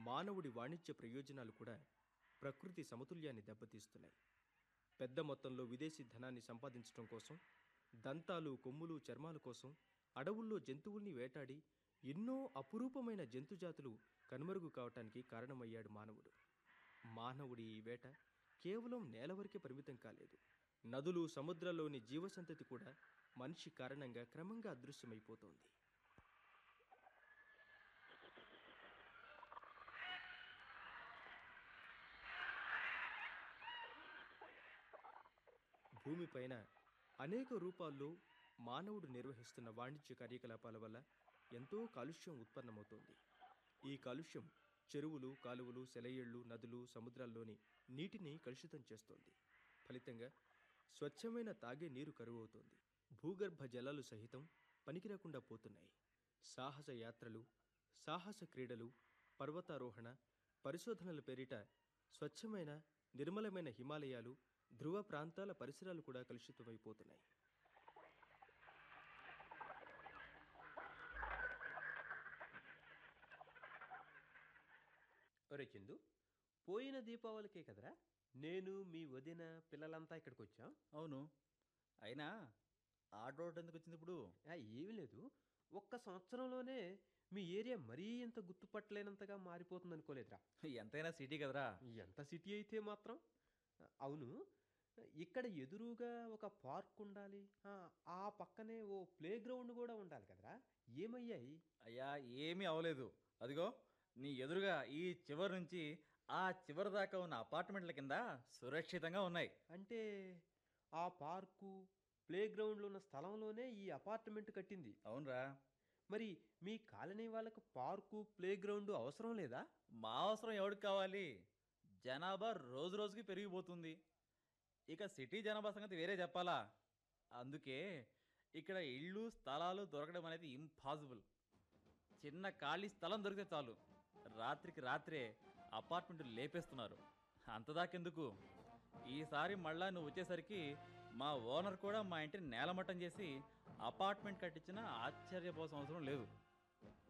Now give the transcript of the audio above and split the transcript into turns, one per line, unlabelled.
మానవుడి వాణిజ్య ప్రయోజనాలు కూడా ప్రకృతి సమతుల్యాన్ని దెబ్బతీస్తున్నాయి పెద్ద మొత్తంలో విదేశీ ధనాన్ని సంపాదించడం కోసం దంతాలు కొమ్ములు చర్మాల కోసం అడవుల్లో జంతువుల్ని వేటాడి ఎన్నో అపురూపమైన జంతుజాతులు కనుమరుగు కావటానికి కారణమయ్యాడు మానవుడు మానవుడి ఈ వేట కేవలం నేల వరకే పరిమితం కాలేదు నదులు సముద్రాల్లోని జీవసంతతి కూడా మనిషి కారణంగా క్రమంగా అదృశ్యమైపోతోంది భూమిపైన అనేక రూపాల్లో మానవుడు నిర్వహిస్తున్న వాణిజ్య కార్యకలాపాల వల్ల ఎంతో కాలుష్యం ఉత్పన్నమవుతోంది ఈ కాలుష్యం చెరువులు కాలువలు సెలయేళ్లు నదులు సముద్రాల్లోని నీటిని కలుషితం చేస్తోంది ఫలితంగా స్వచ్ఛమైన తాగే నీరు కరువవుతోంది భూగర్భ జలాలు సహితం పనికిరాకుండా పోతున్నాయి సాహస యాత్రలు సాహస క్రీడలు పర్వతారోహణ పరిశోధనల పేరిట స్వచ్ఛమైన నిర్మలమైన హిమాలయాలు ధ్రువ ప్రాంతాల పరిసరాలు కూడా కలుషితమైపోతున్నాయి
ఒరే చందు పోయిన దీపావళికే కదరా నేను మీ వదిన పిల్లలంతా ఇక్కడికి వచ్చాం
అవును అయినా ఆర్డర్ ఒకటి ఎందుకు వచ్చింది ఇప్పుడు
ఆ, ఏమీ లేదు ఒక్క సంవత్సరంలోనే మీ ఏరియా మరీ ఇంత గుర్తుపట్టలేనంతగా మారిపోతుంది అనుకోలేదురా
ఎంతైనా సిటీ కదరా
ఎంత సిటీ అయితే మాత్రం అవును ఇక్కడ ఎదురుగా ఒక పార్క్ ఉండాలి ఆ, ఆ పక్కనే ఓ ప్లే గ్రౌండ్ కూడా ఉండాలి కదరా ఏమయ్యాయి
అయ్యా ఏమీ అవలేదు అదిగో నీ ఎదురుగా ఈ చివరి నుంచి ఆ చివరి దాకా ఉన్న అపార్ట్మెంట్ల కింద సురక్షితంగా ఉన్నాయి
అంటే ఆ పార్కు ప్లే గ్రౌండ్లో ఉన్న స్థలంలోనే ఈ అపార్ట్మెంట్ కట్టింది
అవునరా
మరి మీ కాలనీ వాళ్ళకు పార్కు ప్లే గ్రౌండ్ అవసరం లేదా
మా అవసరం ఎవరికి కావాలి జనాభా రోజు రోజుకి పెరిగిపోతుంది ఇక సిటీ జనాభా సంగతి వేరే చెప్పాలా అందుకే ఇక్కడ ఇళ్ళు స్థలాలు దొరకడం అనేది ఇంపాసిబుల్ చిన్న ఖాళీ స్థలం దొరికితే చాలు రాత్రికి రాత్రే అపార్ట్మెంట్ లేపేస్తున్నారు అంతదాకెందుకు ఈసారి మళ్ళా నువ్వు వచ్చేసరికి మా ఓనర్ కూడా మా ఇంటిని నేలమట్టం చేసి అపార్ట్మెంట్ కట్టించిన ఆశ్చర్యపోసం అవసరం లేదు